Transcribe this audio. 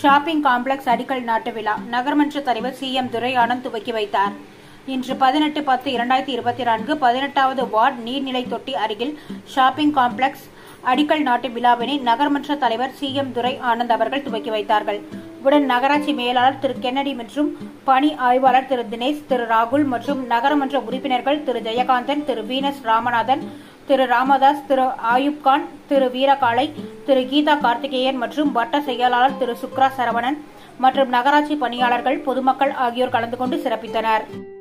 shopping complex அடிக்கல் நாட்டு விழா நகர்மன்ற தலைவர் சி எம் துரை ஆனந்த் துவக்கி வைத்தார் இன்று பதினெட்டு பத்து இரண்டாயிரத்தி இருபத்தி நான்கு பதினெட்டாவது வார்டு நீர்நிலை தொட்டி அருகில் ஷாப்பிங் காம்ப்ளெக்ஸ் அடிக்கல் நாட்டு விழாவினை நகர்மன்ற தலைவர் சி எம் துரை ஆனந்த் அவர்கள் துவக்கி வைத்தார்கள் உடன் நகராட்சி மேலாளர் திரு கென்னடி மற்றும் பணி ஆய்வாளர் திரு தினேஷ் திரு ராகுல் மற்றும் நகரமன்ற உறுப்பினர்கள் திரு ஜெயகாந்தன் திரு வீனஸ் ராமநாதன் திரு ராமதாஸ் திரு ஆயுப் கான் திரு வீரகாளை திரு கீதா கார்த்திகேயன் மற்றும் வட்ட செயலாளர் திரு சுக்ரா சரவணன் மற்றும் நகராட்சி பணியாளர்கள் பொதுமக்கள் ஆகியோர் கலந்து கொண்டு சிறப்பித்தனர்